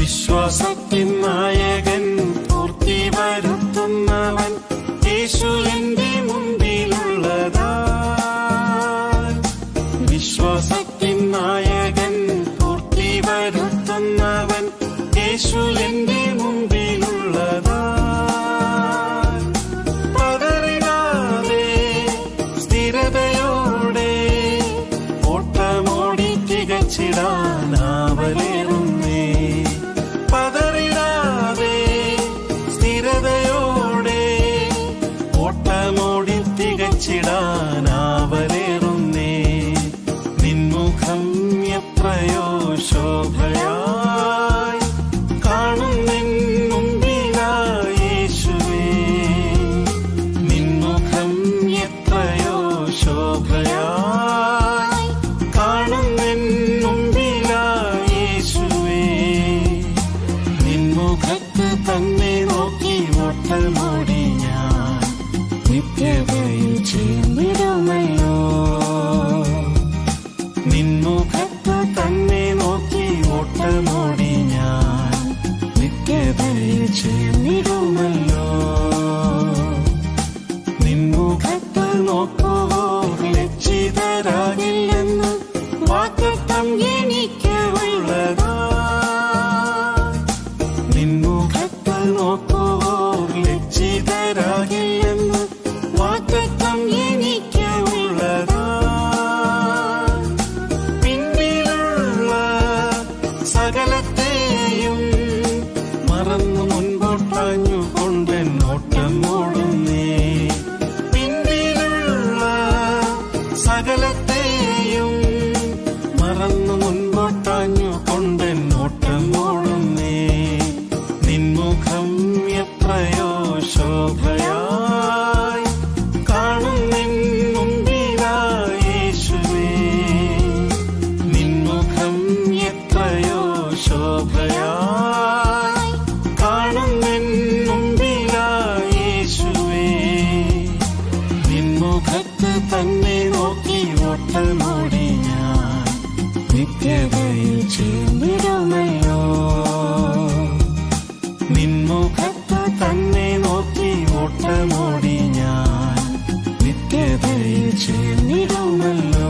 വിശ്വാസത്തിൻ നായകൻ പൂർത്തി വരുത്തുന്നവൻ യേശു എന്റെ മുമ്പിലുള്ളതാ വിശ്വാസത്തിൻ നായകൻ പൂർത്തി വരുത്തുന്നവൻ യേശു എന്റെ മുമ്പിലുള്ളതാ പതറിടാതെ സ്ഥിരതയോടെ ഓട്ടമോടി തികച്ചിടാനാവലേറുന്നേ പതറിടാതെ സ്ഥിരതയോടെ ഓട്ടമോടി തികച്ചിടാനാവലേറുന്നേ നിൻമുഖം എത്രയോ ശോഭയായി കാണുന്നെൻ മുമ്പിലായി യേശുവേ നിൻമുഖം എത്രയോ ശോഭയായി കാണുന്നെൻ മുമ്പിലായി യേശുവേ നിൻമുഖത്ത് തന്നെ നോക്കി ഓട്ടമോടി ഞാൻ നിത്യതയിൽ ചേർന്നിടുമല്ലോ നിൻമുഖത്ത് തന്നെ നോക്കി ഓട്ടമോടി ഞാൻ നിത്യതയിൽ ചേർന്നിടുമല്ലോ നിൻമുഖത്ത് നോക്കുവോ ലജ്ജിതരാകില്ലെന്ന് വാക്കത്തം എനിക്ക് ഉള്ളതാ നിൻമുഖത്ത് നോക്കുവോ ലജ്ജിതരാകില്ലെന്ന് വാക്കത്തം എനിക്ക് ഉള്ളതാ പിന്നിലുള്ള സകലത്തെയും മറന്നു മുൻപോട്ടാഞ്ഞു കൊണ്ടെന്നോട്ടം ഓടുന്നേ പിന്നിലുള്ള സകലത്തെയും മറന്നു മുൻപോട്ടാഞ്ഞു കൊണ്ടെന്നോട്ടം ഓടുന്നേ നിൻമുഖം എത്രയോ ശോഭയായി കാണുന്നെൻ മുമ്പിലായി യേശുവേ നിൻമുഖം എത്രയോ ശോഭയായി കാണുന്നെൻ മുമ്പിലായി യേശുവേ നിൻമുഖത്ത് തന്നെ നോക്കി ഓട്ടമോടി ഞാൻ നിത്യതയിൽ ചേർന്നിടുമല്ലോ നിൻമുഖത്ത് തന്നെ നോക്കി ഓട്ടമോടി ഞാൻ നിത്യതയിൽ ചേർന്നിടുമല്ലോ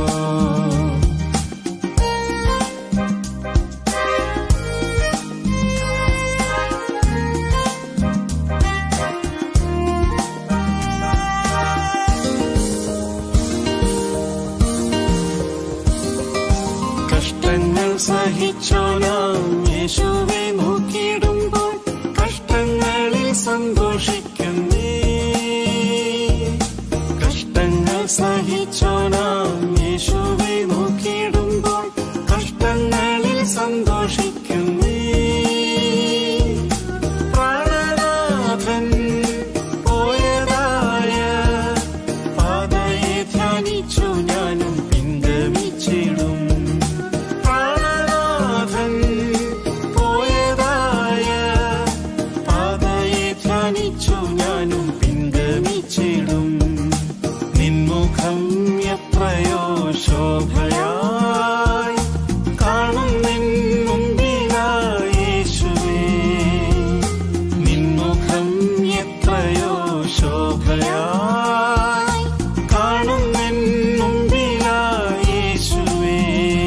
കഷ്ടങ്ങൾ സഹിച്ചോനാം യേശുവെ നോക്കിയിടുമ്പോൾ കഷ്ടങ്ങളിൽ സന്തോഷിക്കുന്നേ കഷ്ടങ്ങൾ സഹിച്ചോനാം യേശുവെ നോക്കിയിടുമ്പോൾ കഷ്ടങ്ങളിൽ സന്തോഷിക്കുന്നേ പ്രാണനാഥൻ പോയതായ പാതയെ ധ്യാനിച്ചു ഞാനും പിൻഗമിച്ചിടും പ്രാണനാഥൻ പോയതായ പാതയെ ധ്യാനിച്ചു ഞാനും പിൻഗമിച്ചിടും നിൻമുഖം എത്രയോ ശോഭയായി കാണുന്നെൻ മുമ്പിലായി യേശുവേ നിൻമുഖം എത്രയോ ശോഭയായി കാണുന്നെൻ മുമ്പിലായി യേശുവേ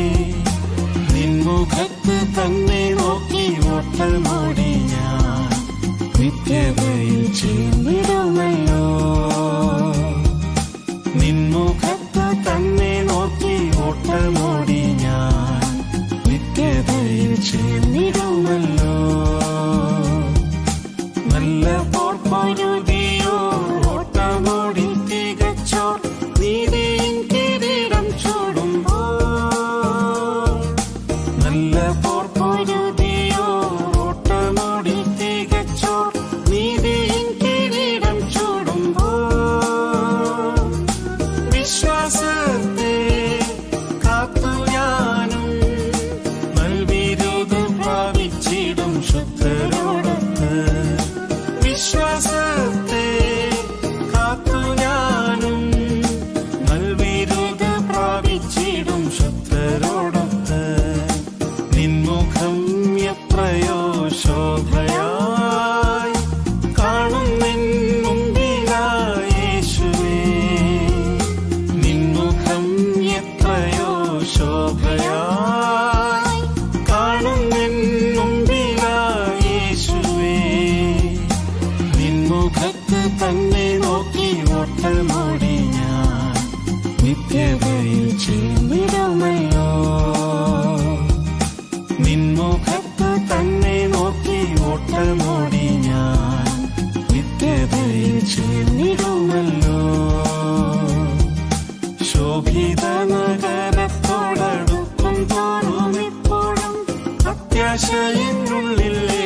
നിൻമുഖത്ത് തന്നെ നോക്കി ഓട്ടമോടി ഞാൻ നിത്യതയിൽ ചേർന്നിടുമല്ലോ നിൻമുഖത്ത് തന്നെ നോക്കി ഓട്ടമോടി ഞാൻ നിത്യതയിൽ ചേർന്നിടുമല്ലോ നല്ല പോർപ്പൊരുതിയോ ഓട്ടമോടി തികച്ചോർ നീതിയിൻ കിരീടം ചൂടുമ്പോൾ നല്ല പോർപ്പൊരുതിയോ ഓട്ടമോടി തികച്ചോർ നീതിയിൻ കിരീടം ചൂടുമ്പോൾ വിശ്വാസത്തെ കാത്തു ഞാനും നൽവിരുത് പ്രാപിച്ചിടും ശുദ്ധരോടൊത്ത് വിശ്വാസത്തെ കാത്തു ഞാനും നൽവിരുത് പ്രാപിച്ചിടും ശുദ്ധരോടൊത്ത് നിൻമു നിൻമുഖത്ത് തന്നെ നോക്കി ഓട്ടമോടി ഞാൻ നിത്യതയിൽ ചേർന്നിടുമല്ലോ ശോഭിത നഗരത്തോടടുക്കും തോറും ഇപ്പോഴും അത്യാശ എന്നുള്ളിൽ